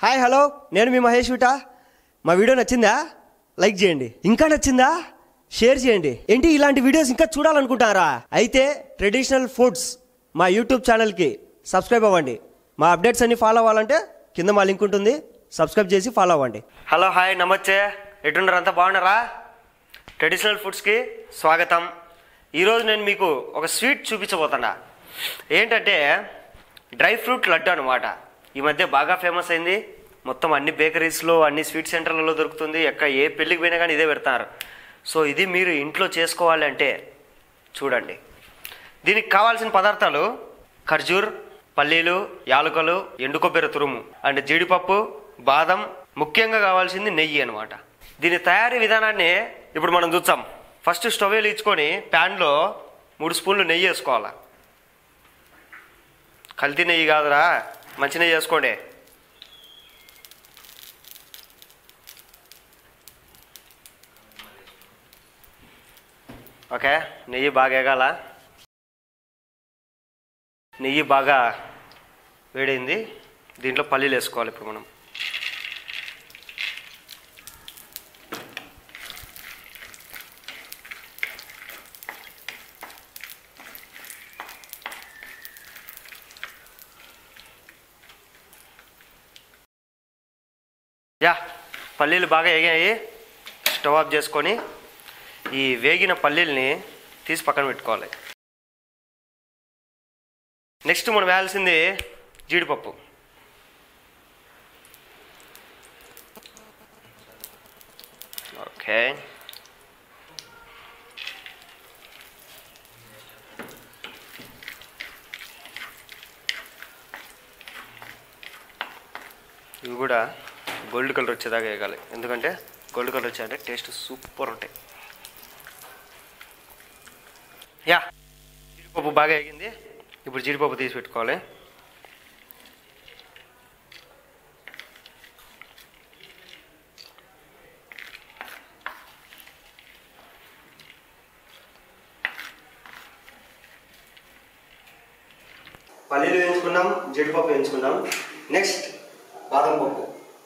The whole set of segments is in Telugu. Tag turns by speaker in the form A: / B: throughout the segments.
A: హాయ్ హలో నేను మీ మహేష్ విట మా వీడియో నచ్చిందా లైక్ చేయండి ఇంకా నచ్చిందా షేర్ చేయండి ఏంటి ఇలాంటి వీడియోస్ ఇంకా చూడాలనుకుంటారా అయితే ట్రెడిషనల్ ఫుడ్స్ మా యూట్యూబ్ ఛానల్కి సబ్స్క్రైబ్ అవ్వండి మా అప్డేట్స్ అన్ని ఫాలో అవ్వాలంటే కింద మా లింక్ ఉంటుంది సబ్స్క్రైబ్ చేసి ఫాలో అవ్వండి హలో హాయ్ నమస్తే ఎటున్నారు అంతా బాగున్నారా ట్రెడిషనల్ ఫుడ్స్కి స్వాగతం ఈరోజు నేను మీకు ఒక స్వీట్ చూపించబోతున్నా ఏంటంటే డ్రై ఫ్రూట్ లడ్డు అనమాట ఈ మధ్య బాగా ఫేమస్ అయింది మొత్తం అన్ని బేకరీస్లో అన్ని స్వీట్ సెంటర్లలో దొరుకుతుంది ఎక్కడ ఏ పెళ్ళికి పోయినా కానీ ఇదే పెడతారు సో ఇది మీరు ఇంట్లో చేసుకోవాలి అంటే చూడండి దీనికి కావాల్సిన పదార్థాలు ఖర్జూర్ పల్లీలు యాలకులు ఎండు కొబ్బరి తురుము అండ్ జీడిపప్పు బాదం ముఖ్యంగా కావాల్సింది నెయ్యి అనమాట దీని తయారీ విధానాన్ని ఇప్పుడు మనం చూద్దాం ఫస్ట్ స్టవ్ వెలిగించుకొని ప్యాన్లో మూడు స్పూన్లు నెయ్యి వేసుకోవాలి కల్తీ నెయ్యి కాదురా మంచి నెయ్యి వేసుకోండి ఓకే నెయ్యి బాగా ఎగాల నెయ్యి బాగా వేడైంది దీంట్లో పల్లీలు వేసుకోవాలి ఇప్పుడు మనం యా పల్లీలు బాగా ఎగాయి స్టవ్ ఆఫ్ చేసుకొని ఈ వేగిన పల్లీల్ని తీసి పక్కన పెట్టుకోవాలి నెక్స్ట్ మనం వేయాల్సింది జీడిపప్పు ఓకే ఇవి కూడా గోల్డ్ కలర్ వచ్చేదాకా వేయాలి ఎందుకంటే గోల్డ్ కలర్ వచ్చాయంటే టేస్ట్ సూపర్ ఉంటాయి యా జీడిపప్పు బాగా వేగింది ఇప్పుడు జీడిపప్పు తీసి పెట్టుకోవాలి పల్లీలు వేయించుకున్నాం జీడిపప్పు వేయించుకున్నాం నెక్స్ట్ బాదం పప్పు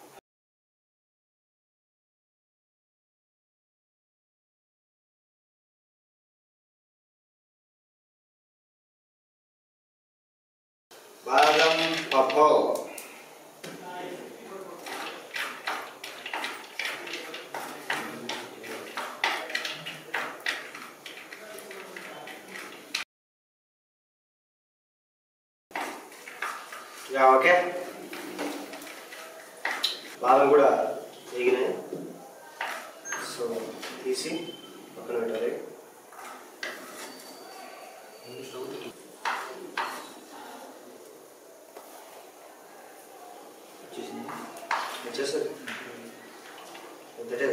A: బాదం పప్పు యా ఓకే బాదం కూడా వేగినాయి సో తీసి పక్కన పెట్టాలి వచ్చేసరి వద్దటే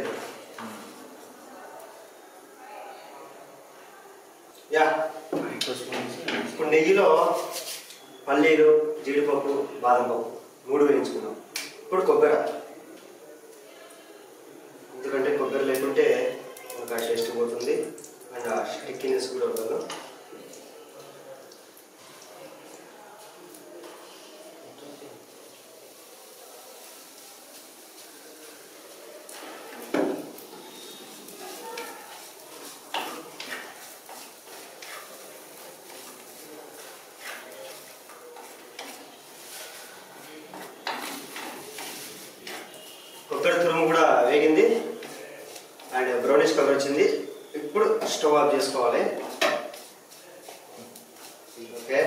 A: యా ఇప్పుడు నెయ్యిలో పల్లీలు జీడిపప్పు బాదం పప్పు మూడు వేయించుకున్నాం ఇప్పుడు కొబ్బరి ఎందుకంటే కొబ్బరి లేకుంటే ఒక టేస్ట్ పోతుంది అండ్ ఆ స్టిక్కినెస్ కూడా ఉండదు కొబ్బరి తురుము కూడా వేగింది అండ్ బ్రౌనిష్ కలర్ వచ్చింది ఇప్పుడు స్టవ్ ఆఫ్ చేసుకోవాలి ఓకే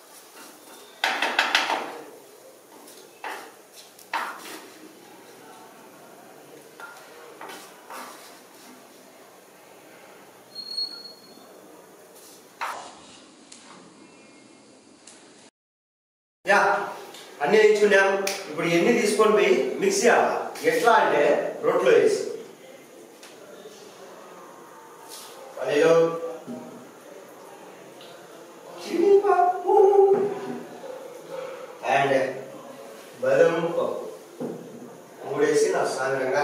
A: యా అన్నీ వేయించుకున్నాం ఇప్పుడు ఎన్ని తీసుకొని పోయి మిక్స్ చేయాలి ఎట్లా అంటే రోట్లో వేసి పల్లీలు జీడిపప్పు అండ్ బదం పప్పు మూడేసి నా సాధారణంగా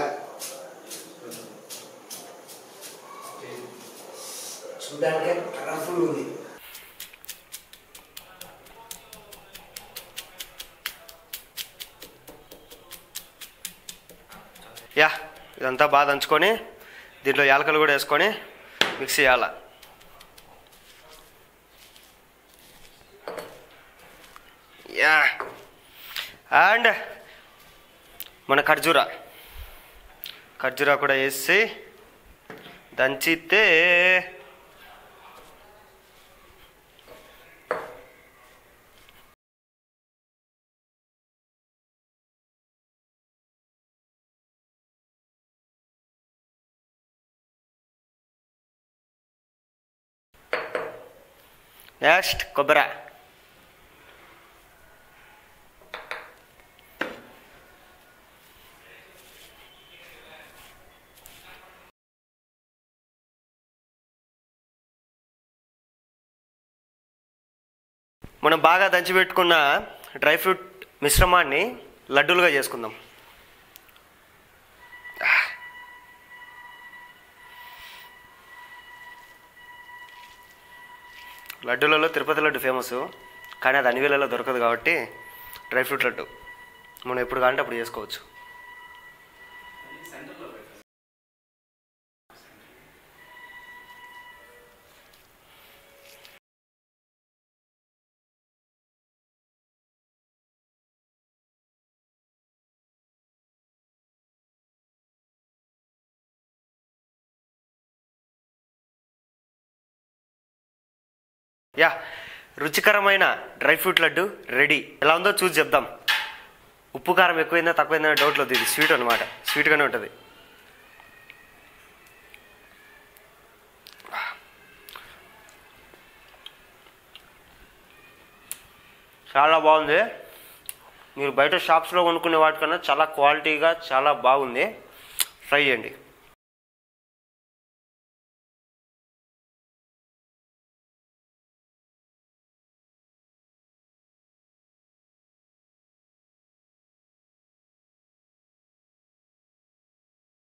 A: చూడడానికి కలర్ఫుల్ ఉంది ఇదంతా బాగా దంచుకొని దీంట్లో యాలకలు కూడా వేసుకొని మిక్స్ చేయాల యా అండ్ మన ఖర్జూరా ఖర్జూరా కూడా వేసి దంచితే నెక్స్ట్ కొబ్బరి మనం బాగా దంచిపెట్టుకున్న డ్రై ఫ్రూట్ మిశ్రమాన్ని లడ్డూలుగా చేసుకుందాం లడ్డూలలో తిరుపతి లడ్డు ఫేమస్ కానీ అది అన్ని దొరకదు కాబట్టి డ్రై ఫ్రూట్ లడ్డు మనం ఎప్పుడు కావాలంటే అప్పుడు చేసుకోవచ్చు యా రుచికరమైన డ్రై ఫ్రూట్ లడ్డు రెడీ ఎలా ఉందో చూసి చెప్దాం ఉప్పు కారం ఎక్కువైందా తక్కువైందా డౌట్ లేదు ఇది స్వీట్ అనమాట స్వీట్గానే ఉంటుంది చాలా బాగుంది మీరు బయట షాప్స్లో కొనుక్కునే వాటికన్నా చాలా క్వాలిటీగా చాలా బాగుంది ట్రై చేయండి